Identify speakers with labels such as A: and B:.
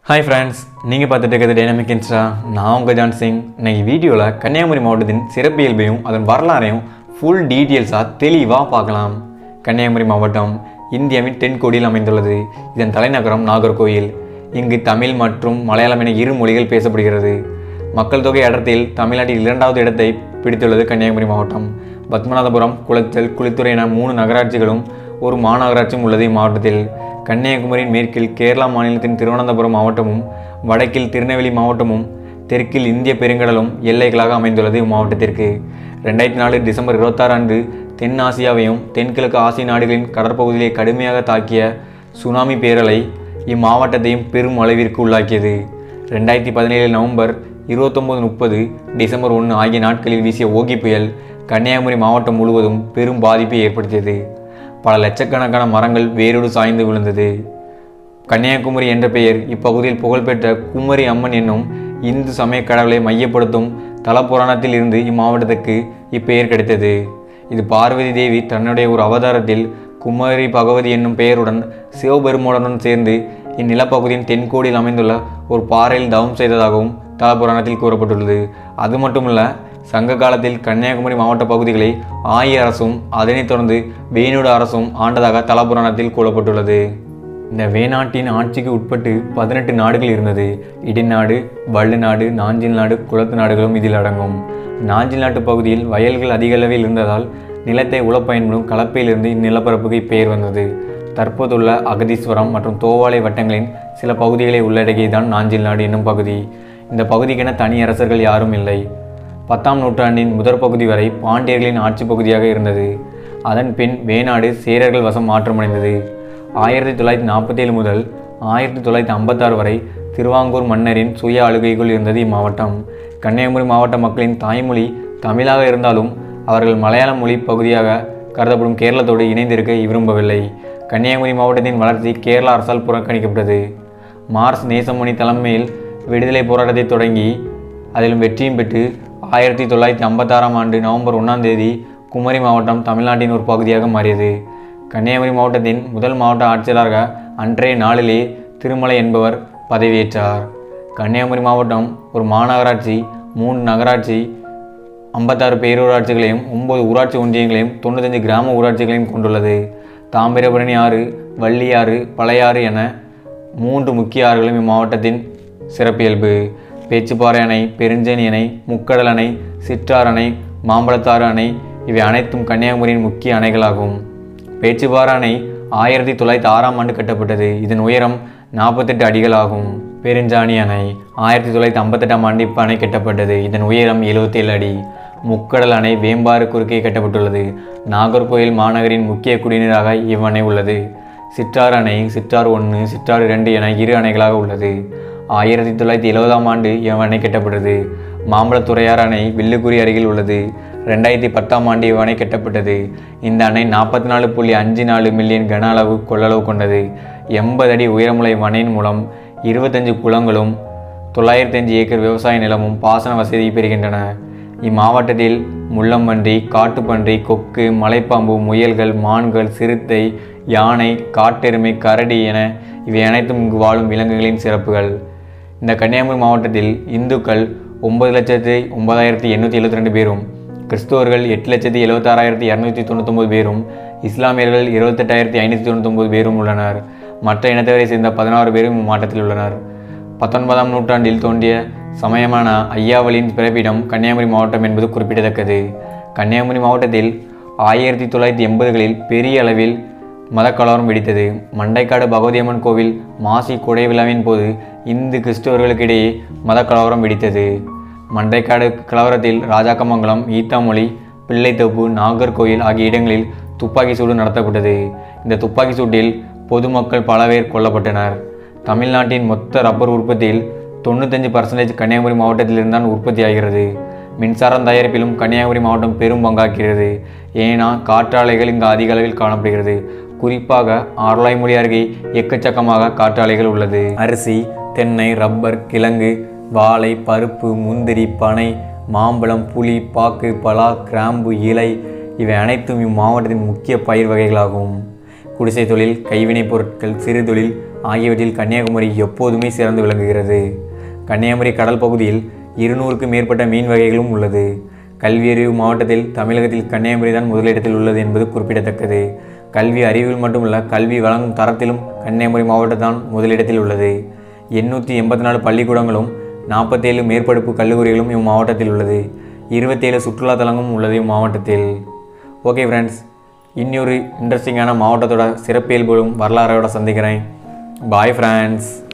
A: hi friends நீங்கள் பார்த்துட்டு இருக்கிறது டைனமிக் இன்ஸ்டா நான் உங்கள் ஜான் சிங் இன்னைக்கு வீடியோவில் கன்னியாகுமரி மாவட்டத்தின் சிறப்பியல்பையும் அதன் வரலாறையும் ஃபுல் டீட்டெயில்ஸாக தெளிவாக பார்க்கலாம் கன்னியாகுமரி மாவட்டம் இந்தியாவின் தென்கோடியில் அமைந்துள்ளது இதன் தலைநகரம் நாகர்கோயில் இங்கு தமிழ் மற்றும் மலையாளம் என இரு மொழிகள் பேசப்படுகிறது மக்கள் தொகை அடர்த்தியில் தமிழ்நாட்டில் இரண்டாவது இடத்தை பிடித்துள்ளது கன்னியாகுமரி மாவட்டம் பத்மநாபபுரம் குளச்சல் குளித்துறை என மூணு நகராட்சிகளும் ஒரு மாநகராட்சியும் உள்ளது இம்மாவட்டத்தில் கன்னியாகுமரியின் மேற்கில் கேரளா மாநிலத்தின் திருவனந்தபுரம் மாவட்டமும் வடக்கில் திருநெல்வேலி மாவட்டமும் தெற்கில் இந்திய பெருங்கடலும் எல்லைகளாக அமைந்துள்ளது இம்மாவட்டத்திற்கு ரெண்டாயிரத்தி நாலு டிசம்பர் இருபத்தாறு அன்று தென் ஆசியாவையும் தென்கிழக்கு ஆசிய நாடுகளின் கடற்பகுதியை கடுமையாக தாக்கிய சுனாமி பேரலை இம்மாவட்டத்தையும் பெரும் அளவிற்கு உள்ளாக்கியது ரெண்டாயிரத்தி பதினேழு நவம்பர் இருபத்தொம்போது முப்பது டிசம்பர் ஒன்று ஆகிய நாட்களில் வீசிய ஓகி புயல் கன்னியாகுமரி மாவட்டம் முழுவதும் பெரும் பாதிப்பை ஏற்படுத்தியது பல லட்சக்கணக்கான மரங்கள் வேரோடு சாய்ந்து விழுந்தது கன்னியாகுமரி என்ற பெயர் இப்பகுதியில் புகழ்பெற்ற குமரி அம்மன் என்னும் இந்து சமய கடவுளை மையப்படுத்தும் தலப்புராணத்தில் இருந்து இம்மாவட்டத்துக்கு இப்பெயர் கிடைத்தது இது பார்வதி தேவி தன்னுடைய ஒரு அவதாரத்தில் குமரி பகவதி என்னும் பெயருடன் சிவபெருமானுடன் சேர்ந்து இந்நிலப்பகுதியின் தென்கோடியில் அமைந்துள்ள ஒரு பாறையில் தவம் செய்ததாகவும் தலப்புராணத்தில் கூறப்பட்டுள்ளது அது மட்டுமல்ல சங்க காலத்தில் கன்னியாகுமரி மாவட்ட பகுதிகளை ஆய அரசும் அதனைத் தொடர்ந்து வேணூடு அரசும் ஆண்டதாக தலபுராணத்தில் கூறப்பட்டுள்ளது இந்த வேணாட்டின் ஆட்சிக்கு உட்பட்டு பதினெட்டு நாடுகள் இருந்தது இடிநாடு வள்ளுநாடு நாஞ்சில் நாடு குளத்து நாடுகளும் இதில் அடங்கும் நாஞ்சில் நாட்டு பகுதியில் வயல்கள் அதிக அளவில் இருந்ததால் நிலத்தை உழப்பயன்படும் கலப்பையிலிருந்து இந்நிலப்பரப்புக்கு இப்பெயர் வந்தது தற்போதுள்ள அகதீஸ்வரம் மற்றும் தோவாளை வட்டங்களின் சில பகுதிகளை உள்ளடக்கியதான் நாஞ்சில் நாடு என்னும் பகுதி இந்த பகுதிக்கென தனி அரசர்கள் யாரும் இல்லை பத்தாம் நூற்றாண்டின் முதற் பகுதி வரை பாண்டியர்களின் ஆட்சி பகுதியாக இருந்தது அதன் பின் வேணாடு சேரர்கள் வசம் மாற்றமடைந்தது ஆயிரத்தி தொள்ளாயிரத்தி நாற்பத்தி ஏழு முதல் ஆயிரத்தி தொள்ளாயிரத்தி ஐம்பத்தாறு வரை திருவாங்கூர் மன்னரின் சுய ஆளுகைக்குள் இருந்தது இம்மாவட்டம் கன்னியாகுமரி மாவட்ட மக்களின் தாய்மொழி தமிழாக இருந்தாலும் அவர்கள் மலையாள மொழி பகுதியாக கருதப்படும் கேரளத்தோடு இணைந்திருக்க விரும்பவில்லை கன்னியாகுமரி மாவட்டத்தின் வளர்ச்சி கேரள அரசால் புறக்கணிக்கப்பட்டது மார்ஸ் நேசமணி தலைமையில் விடுதலை போராட்டத்தை தொடங்கி அதிலும் வெற்றியும் பெற்று ஆயிரத்தி தொள்ளாயிரத்தி ஐம்பத்தாறாம் ஆண்டு நவம்பர் ஒன்றாம் தேதி குமரி மாவட்டம் தமிழ்நாட்டின் ஒரு பகுதியாக மாறியது கன்னியாகுமரி மாவட்டத்தின் முதல் மாவட்ட ஆட்சியராக அன்றைய நாளிலே திருமலை என்பவர் பதவியேற்றார் கன்னியாகுமரி மாவட்டம் ஒரு மாநகராட்சி மூணு நகராட்சி ஐம்பத்தாறு பேரூராட்சிகளையும் ஒன்பது ஊராட்சி ஒன்றியங்களையும் தொண்ணூத்தஞ்சு கிராம ஊராட்சிகளையும் கொண்டுள்ளது தாமிரபரணி ஆறு வள்ளியாறு பழையாறு என மூன்று முக்கிய ஆறுகளும் இம்மாவட்டத்தின் சிறப்பியல்பு பேச்சுப்பாறை அணை பெருஞ்சேனி அணை முக்கடல் அணை சிற்றாறு அணை மாம்பழத்தாறு அணை இவை அனைத்தும் கன்னியாகுமரியின் முக்கிய அணைகளாகும் பேச்சுப்பாறை அணை ஆயிரத்தி தொள்ளாயிரத்தி ஆறாம் ஆண்டு கட்டப்பட்டது இதன் உயரம் நாற்பத்தெட்டு அடிகள் ஆகும் பெருஞ்சாணி அணை ஆயிரத்தி தொள்ளாயிரத்தி ஐம்பத்தெட்டாம் ஆண்டு இப்போ அணை கட்டப்பட்டது இதன் உயரம் எழுபத்தேழு அடி முக்கடல் அணை வேம்பாறு குறுக்கே கட்டப்பட்டுள்ளது நாகர்கோயில் மாநகரின் முக்கிய குடிநீராக இவ்வணை உள்ளது சிற்றாறு அணை சிற்றாறு ஒன்று சிற்றாறு இரண்டு என இரு அணைகளாக உள்ளது ஆயிரத்தி தொள்ளாயிரத்தி எழுபதாம் ஆண்டு இவ்வணை கட்டப்பட்டது மாம்பழத்துறையார் அணை வில்லுக்குறி அருகில் உள்ளது ரெண்டாயிரத்தி பத்தாம் ஆண்டு இவ்வணை கட்டப்பட்டது இந்த அணை நாற்பத்தி நாலு புள்ளி அஞ்சு நாலு மில்லியன் கன அளவு கொள்ளளவு கொண்டது எண்பது அடி உயரமுள்ள இவ்வணையின் மூலம் இருபத்தஞ்சு குளங்களும் தொள்ளாயிரத்தி அஞ்சு ஏக்கர் விவசாய நிலமும் பாசன வசதி பெறுகின்றன இம்மாவட்டத்தில் முள்ளம்பன்றி காட்டுப்பன்றி கொக்கு மலைப்பாம்பு முயல்கள் மான்கள் சிறுத்தை யானை காட்டெருமை கரடி என இவை அனைத்தும் இங்கு வாழும் விலங்குகளின் சிறப்புகள் இந்த கன்னியாகுமரி மாவட்டத்தில் இந்துக்கள் ஒன்பது லட்சத்தி ஒன்பதாயிரத்தி எண்ணூற்றி எழுபத்தி ரெண்டு பேரும் கிறிஸ்துவர்கள் எட்டு லட்சத்தி எழுபத்தாறாயிரத்தி இரநூத்தி தொண்ணூத்தொம்பது பேரும் இஸ்லாமியர்கள் இருபத்தெட்டாயிரத்தி ஐநூற்றி தொண்ணூத்தொம்பது பேரும் உள்ளனர் மற்ற இனத்தவரை சேர்ந்த பதினாறு பேரும் இம்மாவட்டத்தில் உள்ளனர் பத்தொன்பதாம் நூற்றாண்டில் தோன்றிய சமயமான ஐயாவளியின் பிறப்பிடம் கன்னியாகுமரி மாவட்டம் என்பது குறிப்பிடத்தக்கது கன்னியாகுமரி மாவட்டத்தில் ஆயிரத்தி தொள்ளாயிரத்தி எண்பதுகளில் பெரிய அளவில் மதக்கலவரம் வெடித்தது மண்டைக்காடு பகவதியம்மன் கோவில் மாசி குடை விழாவின் போது இந்து கிறிஸ்தவர்களுக்கிடையே மதக்கலவரம் வெடித்தது மண்டைக்காடு கலவரத்தில் ராஜாக்கமங்கலம் ஈத்தாமொழி பிள்ளைத்தோப்பு நாகர்கோயில் ஆகிய இடங்களில் துப்பாக்கி சூடு நடத்தப்பட்டது இந்த துப்பாக்கி சூட்டில் பொதுமக்கள் பல பேர் கொல்லப்பட்டனர் தமிழ்நாட்டின் மொத்த ரப்பர் உற்பத்தியில் தொண்ணூத்தஞ்சு பர்சன்டேஜ் கன்னியாகுமரி மாவட்டத்திலிருந்தான் உற்பத்தி ஆகிறது மின்சாரம் தயாரிப்பிலும் கன்னியாகுமரி மாவட்டம் பெரும் பங்காக்கிறது ஏன்னா காற்றாலைகள் இங்கு அதிக அளவில் காணப்படுகிறது குறிப்பாக ஆரலாய்மொழி அருகே எக்கச்சக்கமாக காற்றாலைகள் உள்ளது அரிசி தென்னை ரப்பர் கிழங்கு வாழை பருப்பு முந்திரி பனை மாம்பழம் புளி பாக்கு பலா கிராம்பு இலை இவை அனைத்தும் இம்மாவட்டத்தின் முக்கிய பயிர் வகைகளாகும் குடிசை தொழில் கைவினைப் பொருட்கள் சிறு தொழில் ஆகியவற்றில் கன்னியாகுமரி எப்போதுமே சிறந்து விளங்குகிறது கன்னியாகுமரி கடல் பகுதியில் இருநூறுக்கும் மேற்பட்ட மீன் வகைகளும் உள்ளது கல்வியறிவு மாவட்டத்தில் தமிழகத்தில் கன்னியாகுமரி தான் முதலிடத்தில் உள்ளது என்பது குறிப்பிடத்தக்கது கல்வி அறிவில் மட்டுமல்ல கல்வி வழங்கும் தரத்திலும் கன்னியாகுமரி மாவட்டத்தான் முதலிடத்தில் உள்ளது எண்ணூற்றி எண்பத்தி நாலு பள்ளிக்கூடங்களும் நாற்பத்தேழு மேற்படிப்பு கல்லூரிகளும் இம்மாவட்டத்தில் உள்ளது இருபத்தேழு சுற்றுலா தலங்களும் உள்ளது இம்மாவட்டத்தில் ஓகே ஃப்ரெண்ட்ஸ் இன்னொரு இன்ட்ரெஸ்டிங்கான மாவட்டத்தோட சிறப்பியல்புகளும் வரலாறோட சந்திக்கிறேன் பாய் ஃப்ரெண்ட்ஸ்